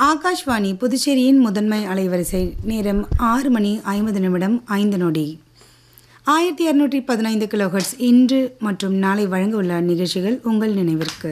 ஆகாஷ்வாணி புதுச்சேரியின் முதன்மை அலைவரிசை நேரம் ஆறு மணி ஐம்பது நிமிடம் ஐந்து நொடி ஆயிரத்தி இரநூற்றி பதினைந்து கிலோஹெர்ட்ஸ் இன்று மற்றும் நாளை வழங்க உள்ள நிகழ்ச்சிகள் உங்கள் நினைவிற்கு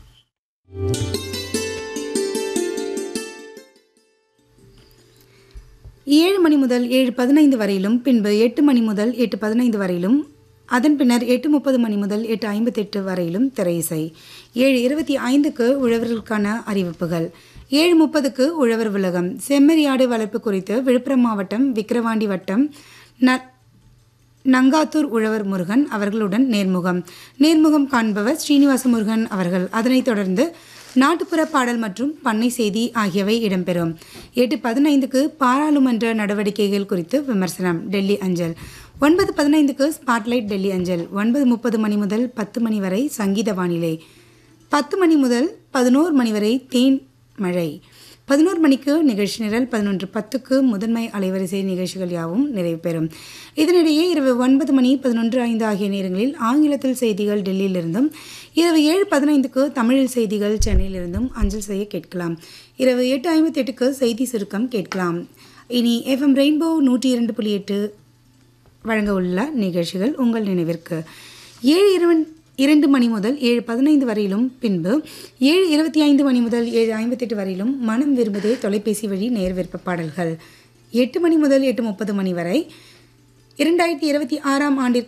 ஏழு மணி முதல் ஏழு பதினைந்து வரையிலும் பின்பு எட்டு மணி முதல் எட்டு பதினைந்து வரையிலும் அதன் பின்னர் எட்டு முப்பது மணி முதல் எட்டு ஐம்பத்தெட்டு வரையிலும் திரை இசை ஏழு இருபத்தி ஐந்துக்கு உழவர்களுக்கான அறிவிப்புகள் ஏழு முப்பதுக்கு உழவர் உலகம் செம்மறியாடு வளர்ப்பு குறித்து விழுப்புரம் மாவட்டம் விக்கிரவாண்டி வட்டம் ந நங்காத்தூர் உழவர் முருகன் அவர்களுடன் நேர்முகம் நேர்முகம் காண்பவர் ஸ்ரீனிவாச முருகன் அவர்கள் அதனைத் தொடர்ந்து நாட்டுப்புற பாடல் மற்றும் பண்ணை செய்தி ஆகியவை இடம்பெறும் எட்டு பதினைந்துக்கு பாராளுமன்ற நடவடிக்கைகள் குறித்து விமர்சனம் டெல்லி அஞ்சல் ஒன்பது பதினைந்துக்கு ஸ்பாட்லைட் டெல்லி அஞ்சல் ஒன்பது முப்பது மணி முதல் பத்து மணி வரை சங்கீத வானிலை பத்து மணி முதல் பதினோரு மணி வரை தேன் மழை பதினோரு மணிக்கு நிகழ்ச்சி நிரல் பதினொன்று பத்துக்கு முதன்மை அலைவரிசை நிகழ்ச்சிகள் யாவும் நிறைவு பெறும் இதனிடையே இரவு ஒன்பது மணி பதினொன்று ஐந்து ஆகிய நேரங்களில் ஆங்கிலத்தில் செய்திகள் டெல்லியிலிருந்தும் இரவு ஏழு பதினைந்துக்கு தமிழில் செய்திகள் சென்னையிலிருந்தும் அஞ்சல் செய்ய கேட்கலாம் இரவு எட்டு ஐம்பத்தி எட்டுக்கு செய்தி சுருக்கம் கேட்கலாம் இனி எஃப்எம் ரெயின்போ நூற்றி இரண்டு புள்ளி எட்டு வழங்க உள்ள நிகழ்ச்சிகள் உங்கள் நினைவிற்கு ஏழு இரவன் இரண்டு மணி முதல் ஏழு பதினைந்து வரையிலும் பின்பு ஏழு இருபத்தி ஐந்து மணி முதல் ஏழு ஐம்பத்தெட்டு வரையிலும் மனம் விரும்புதே தொலைபேசி வழி நேர் விருப்ப பாடல்கள் எட்டு மணி முதல் எட்டு முப்பது மணி வரை இரண்டாயிரத்தி இருபத்தி ஆறாம் ஆண்டிற்கு